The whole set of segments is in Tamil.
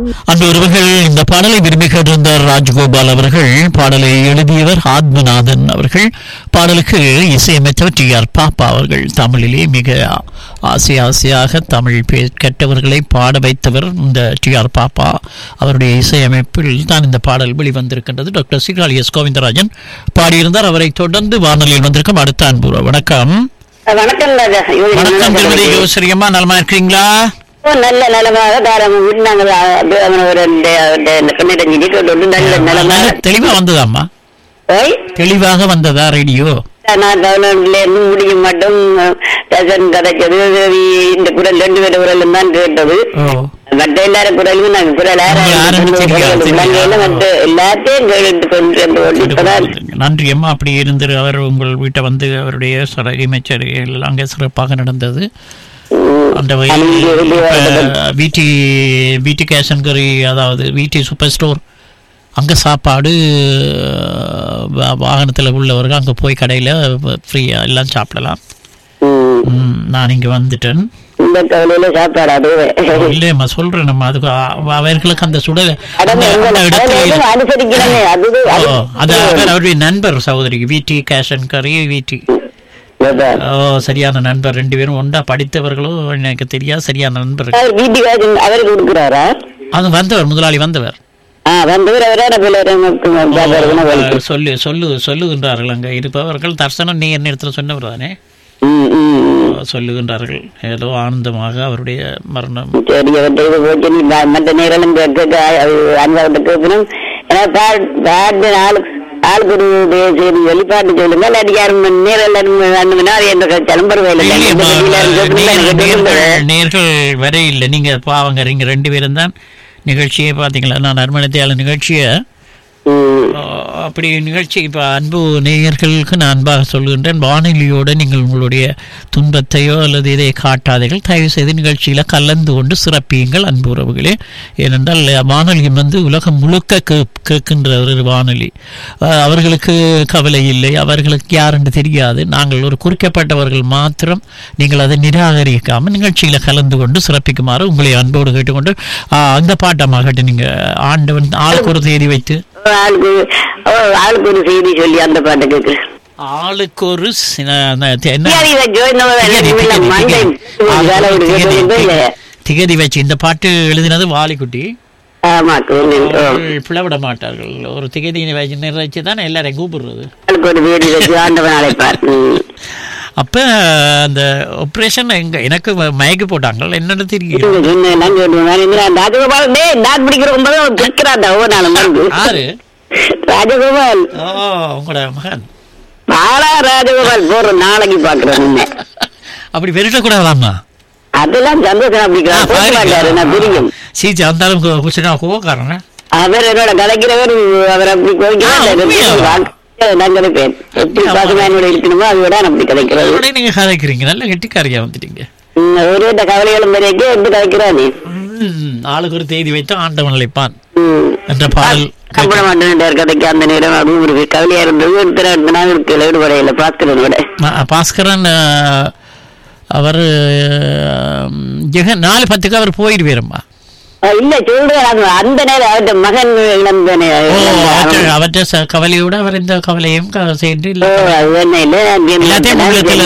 அன்று ஒருவர்கள் இந்த பாடலை விரும்பி கேட்டிருந்தார் ராஜகோபால் அவர்கள் பாடலை எழுதியவர் ஆத்மநாதன் அவர்கள் பாடலுக்கு இசையமைத்தவர் டி ஆர் பாப்பா அவர்கள் தமிழிலே மிக ஆசை ஆசையாக தமிழ் பே கெட்டவர்களை பாட வைத்தவர் இந்த டி ஆர் பாப்பா அவருடைய இசையமைப்பில் தான் இந்த பாடல் வெளிவந்திருக்கின்றது டாக்டர் சீகாழி எஸ் கோவிந்தராஜன் பாடியிருந்தார் அவரை தொடர்ந்து வானொலியில் வந்திருக்கும் அடுத்த அன்பு வணக்கம் வணக்கம் ராஜா யோகி வணக்கம் நல்லா திருமதி இருக்கீங்க? யோசரியம்மா நலமா இருக்கிறீங்களா ஓ, நல்ல நலமாக தாராளம் நாங்கள் ஒரு கண்ணிடஞ்சி கொண்டு நல்ல நலமாக தெளிவா வந்ததாம்மா ஓய் தெளிவாக வந்ததா ரேடியோ நான் கவர்மெண்ட்ல இருந்து முடிய மாட்டோம் ரசன் கதைச்சது இந்த குரல் ரெண்டு பேர் குரலும் தான் கேட்டது ஓ மற்ற எல்லாரும் குரலும் நாங்கள் குரல் உங்களுக்கு யாருன்னு தெரியாது, தெரியாது. மற்ற எல்லாத்தையும் கேட்டு கொண்டு வந்து இப்பதான் நன்றி அம்மா அப்படி இருந்து அவர் உங்கள் வீட்டை வந்து அவருடைய சிற இமைச்சர்கள் அங்கே சிறப்பாக நடந்தது அந்த வகையில் இப்ப வீட்டி வீட்டு கேஷன் கறி அதாவது வீட்டி சூப்பர் ஸ்டோர் அங்கே சாப்பாடு வாகனத்தில் உள்ளவர்கள் அங்கே போய் கடையில் ஃப்ரீயாக எல்லாம் சாப்பிடலாம் ம், ம், நான் இங்கே வந்துட்டேன் இந்த கவலையில சாப்பாடு அதுவே இல்லையம்மா சொல்கிறேன் நம்ம அதுக்கு அ- அவர்களுக்கு அந்த சுட அடங்க அந்த எங்களை அந்த இடத்துல கவலையில அனுசரிக்கிறேனே அதுவே ஓ, அது அது அவர் அவருடைய நண்பர் சகோதரிக்கு வீட்டி கேஷன் கறி வீட்டி அதான். ஓ சரியான நண்பர் ரெண்டு பேரும் ஒன்றா படித்தவர்களோ எனக்கு தெரியாது சரியான நண்பர் அவர் வீட்டுக்கு அவர் கொடுக்குறாரா அது வந்தவர் முதலாளி வந்தவர் ஆ வந்தவர் அவரா பிள்ளை சொல்லு சொல்லு சொல்லுகின்றார்கள் அங்கே இருப்பவர்கள் தர்சனம் நீ என்ன இடத்துல சொன்னவர் தானே ம் ம் சொல்லுகின்றார்கள் ஏதோ ஆனந்தமாக அவருடைய மரணம் சரி அவர்கிட்ட இது போச்சு நீ ம- மற்ற நேரம் கேட்க அன்பாவிட்ட கேட்கணும் ஏன்னா பாட் பாட்டு ஆளுக்கு ஆளுக்கு ஒரு இது சரி வெளிப்பாட்டு சொல்லுங்க இல்லாட்டி யாரும் நேரம் எல்லாரும் வேணும்னா அது எந்த கிளம்புறவே இல்லை எந்த வெளியில இருந்து கேட்கணும், எனக்கு கேட்கணும். நேர்கள் நேர்கள் வர இல்லை நீங்க பாவங்க நீங்க ரெண்டு பேரும் தான் நிகழ்ச்சியை பார்த்தீங்களா நான் நறுமணத்தையாளர் நிகழ்ச்சியை ம். ஆஹ் அப்படி நிகழ்ச்சி இப்போ அன்பு நேயர்களுக்கு நான் அன்பாக சொல்கின்றேன் வானொலியோடு நீங்கள் உங்களுடைய துன்பத்தையோ அல்லது இதை காட்டாதீர்கள் தயவு செய்து நிகழ்ச்சியில் கலந்து கொண்டு சிறப்பியுங்கள் அன்பு உறவுகளே ஏனென்றால் வானொலி வந்து உலகம் முழுக்க கே கேட்கின்ற ஒரு வானொலி ஆஹ் அவர்களுக்கு கவலை இல்லை அவர்களுக்கு யாருன்னு தெரியாது நாங்கள் ஒரு குறிக்கப்பட்டவர்கள் மாத்திரம் நீங்கள் அதை நிராகரிக்காமல் நிகழ்ச்சியில் கலந்து கொண்டு சிறப்பிக்குமாறு உங்களை அன்போடு கேட்டுக்கொண்டு ஆஹ் அந்த பாட்டமாகட்டும் நீங்கள் ஆண்டவன் ஆளுக்கு ஒரு தேதி வைத்து ஆளுக்கு ஓ, ஆளுக்கு ஒரு செய்தி சொல்லி அந்த பாட்டை கேட்கிறேன் ஆளுக்கு ஒரு சின- அந்த தெ- என்ன? திகதி வச்சோ இந்த திகதி, வேலை திகதி, மண்டை திகதி. வேலை ஆளுக்கு விட்டு திகதி, கேட்டது திகதி. இல்லையா திகதி வச்சு இந்த பாட்டு எழுதினது வாலிக்குட்டி ஆமா கோவில். ஓ. அவர்கள் பிளவிட மாட்டார்கள் ஒரு திகதியை வச்சு நிறைச்சு தானே எல்லாரையும் கூப்பிடுறது ஆளுக்கு ஒரு வேடி வச்சு ஆண்டவன் அழைப்பார் ம். அப்ப அந்த ஆப்ரேஷன் எங்க எனக்கு மயக்கி போட்டாங்க என்னன்னு தெரியும் நீங்க சொன்னதெல்லாம் கேட்டுருந்தேன். இந்த ராஜகோபால் டேய், டாக் பிடிக்கிற ஒன்பது அவன் பிடிக்கிறான்டா ஒவ்வொரு நாளும் வந்து. ஆறு ராஜகோபால் ஓ உங்களோட மகன் பாலா ராஜகோபால் போடுற நாளைக்கு பாக்குறேன் உன்னை. அப்படி வெறுட்டக்கூடாதாம்மா அதெல்லாம் சந்தோஷமா பிடிக்கிறான் போட்டு மாட்டாரு நான் பிரிக்கும் சீச்சி அந்த அளவுக்கு குச்சினா கோவக்காரன் அவர் என்னோட கலைக்கிறவர் அவர் அப்படி ஆ, உண்மையா? கோவிக்கிறேன் நான் கலைப்பேன் எப்படி பாசமா என்னோட இருக்கணுமோ அதை விட நான் அப்படி கலைக்கிறது அதோட நீங்க கதைக்கிறீங்க நல்ல கெட்டிக்காரியா வந்துட்டீங்க ம், ஒரு இந்த கவலைகளும் வரைக்கும் எப்படி கலைக்கிறானே ம், ஆளுக்கு ஒரு தேதி வைத்து ஆண்டவன் அழைப்பான் ம். என்ற பாடல் சம்பள மாட்டேன் கதைக்கு அந்த நேரம் அதுவும் ஒரு கவலையா இருந்தது ஒரு திரை நான் இருக்கு ஈடுபடையில பாஸ்கரன் விட ம- பாஸ்கரன் அஹ், அவர் அஹ், ஜெகன் நாலு பத்துக்கு அவர் போயிடுவாரம்மா அஹ் இல்ல சொல்றேன் அது அந்த நேரம் அவர்கிட்ட மகன் இழந்தனே ஓ அவற்றை அவற்றை ச- கவலையோடு அவர் இந்த கவலையும் க- சேர்ந்து ஓ இல்ல அது என்ன இல்ல எல்லாத்தையும் உள்ளத்துல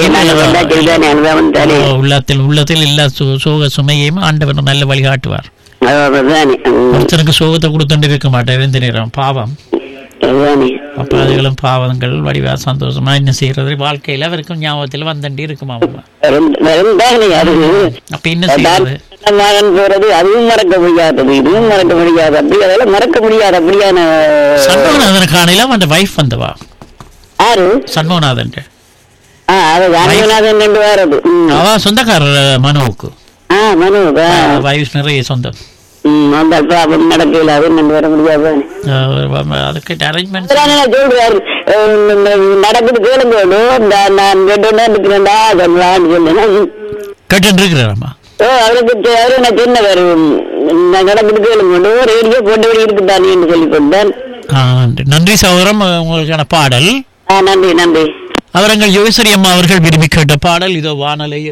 அனுபவம் தானே ஓ, உள்ளத்தில் உள்ளத்தில் எல்லா சோ- சோக சுமையையும் ஆண்டவர் நல்ல வழிகாட்டுவார் அதுதானே ம், ஒருத்தனுக்கு சோகத்தை கொடுத்துட்டு இருக்க மாட்டார் எந்த நேரம் பாவம் அதுதானே அப்ப அதுகளும் பாவங்கள் வடிவா சந்தோஷமா என்ன செய்யறது வாழ்க்கையில அவருக்கும் ஞாபகத்தில் வந்தண்டி இருக்குமா வெறும் வெறும் தானே அது அப்ப என்ன செய்யறது மகன் போறது அதுவும் மறக்க முடியாதது இதுவும் மறக்க முடியாது அப்படி அதெல்லாம் மறக்க முடியாது அப்படியான சண்முகநாதன் காணையில அந்த வைஃப் வந்தவா யாரு சண்முகநாதன் ஆ அது ராமநாதன் ரெண்டு வாரது ம். அவ சொந்தக்காரர் மனுவுக்கு ஆ மனு ஆ. வைஃப் நிறைய சொந்தம் ம், அந்த பாவம் நடக்கல அது ரெண்டு வர முடியாது அஹ் அதுக்கு அரேஞ்ச்மெண்ட் அதான் நான் சொல்றாரு அஹ் நடக்குது கேளுங்க நான் நான் கேட்டோன்னே இருக்கிறேன்டா சொல்லலாம்னு சொன்னேன் கேட்டு இருக்கிறாரம்மா ஓ அவருக்கு தெ- அவரு நான் சொன்னவர் நான் நடக்குது கேளுங்க ரேடியோ போட்டபடி இருக்குதானேன்னு சொல்லி கொண்டேன் நன்றி சகோதரம் உங்களுக்கான பாடல் ஆ நன்றி நன்றி அவரங்கள் யோகேஸ்வரி அம்மா அவர்கள் விரும்பி கேட்ட பாடல் இதோ வானலை